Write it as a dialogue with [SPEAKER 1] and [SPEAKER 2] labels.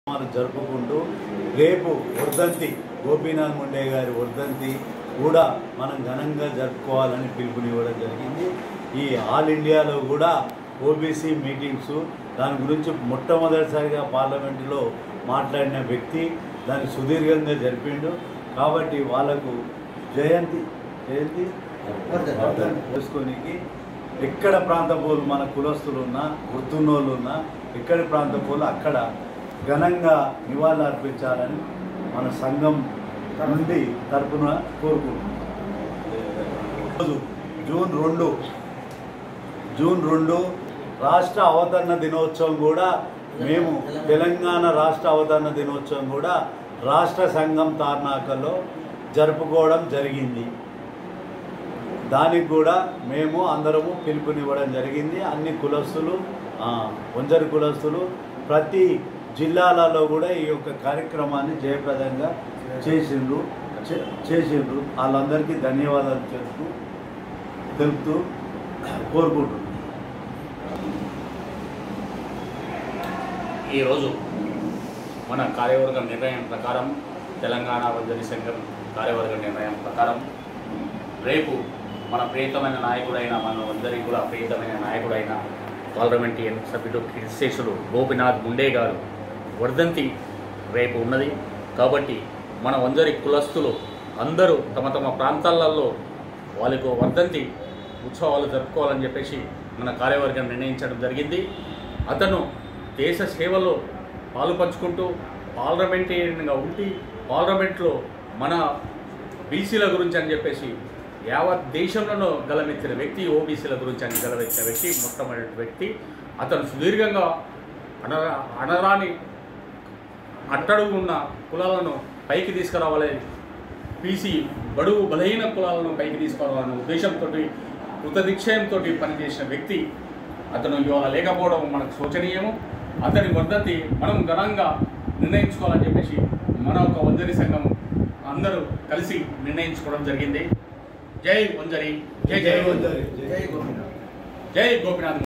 [SPEAKER 1] కార్యక్రమాలు జరుపుకుంటూ రేపు వర్ధంతి గోపీనాథ్ ముండే గారి వర్ధంతి కూడా మనం ఘనంగా జరుపుకోవాలని పిలుపునివ్వడం జరిగింది ఈ ఆల్ ఇండియాలో కూడా ఓబీసీ మీటింగ్స్ దాని గురించి మొట్టమొదటిసారిగా పార్లమెంటులో మాట్లాడిన వ్యక్తి దాన్ని సుదీర్ఘంగా జరిపిండు కాబట్టి వాళ్ళకు జయంతి జయంతి చేసుకోనికి ఎక్కడ ప్రాంత పోలు మన కులస్తులు ఉన్నా గుర్తున్నోళ్ళు ఉన్నా ఎక్కడి ప్రాంత పోలు అక్కడ ఘనంగా నివాళులు అర్పించాలని మన సంఘం నుండి తరపున కోరుకుంటున్నాం ఈరోజు జూన్ రెండు జూన్ రెండు రాష్ట్ర అవతరణ దినోత్సవం కూడా మేము తెలంగాణ రాష్ట్ర అవతరణ దినోత్సవం కూడా రాష్ట్ర సంఘం తార్నాకలో జరుపుకోవడం జరిగింది దానికి కూడా మేము అందరము పిలుపునివ్వడం జరిగింది అన్ని కులస్తులు ఆ, వంజరి కులస్తులు ప్రతి జిల్లాలలో కూడా ఈ యొక్క కార్యక్రమాన్ని జయప్రదంగా చేసిండ్రు చే- చేసిండ్రు వాళ్ళందరికీ ధన్యవాదాలు చెప్తూ తెలుపుతూ కోరుకుంటున్నాను
[SPEAKER 2] ఈరోజు మన కార్యవర్గ నిర్ణయం ప్రకారం తెలంగాణ వంజరి సంఘం కార్యవర్గ నిర్ణయం ప్రకారం రేపు మన ప్రియతమైన నాయకుడైన మన అందరికీ కూడా ప్రియతమైన నాయకుడైన పార్లమెంటరీ సభ్యుడు కీర్తిశేషులు గోపినాథ్ ముండే గారు వర్ధంతి రేపు ఉన్నది కాబట్టి మన వంజరి కులస్తులు అందరూ తమ తమ ప్రాంతాలలో వాళ్ళకు వర్ధంతి ఉత్సవాలు జరుపుకోవాలని చెప్పేసి మన కార్యవర్గం నిర్ణయించడం జరిగింది అతను దేశ సేవలో పాలు పంచుకుంటూ పార్లమెంటేరియన్గా ఉండి పార్లమెంట్లో మన బీసీల గురించి అని చెప్పేసి యావత్ దేశంలోనూ గలమెత్తిన వ్యక్తి ఓబీసీల గురించి అని గలమెత్తిన వ్యక్తి మొట్టమొదటి వ్యక్తి అతను సుదీర్ఘంగా అనరా అనరాని అట్టడుగు ఉన్న కులాలను పైకి తీసుకురావాలి పీసీ బడుగు బలహీన కులాలను పైకి తీసుకురావాలనే ఉద్దేశంతో కృతనిశ్చయంతో పనిచేసిన వ్యక్తి అతను ఇవాళ లేకపోవడం మనకు శోచనీయము అతని వర్ధంతి మనం ఘనంగా నిర్ణయించుకోవాలని చెప్పేసి మన ఒక వంజరి సంఘం అందరూ కలిసి నిర్ణయించుకోవడం జరిగింది జై వంజరి జై జై
[SPEAKER 1] వంజరి.
[SPEAKER 2] జై గోపినాథ్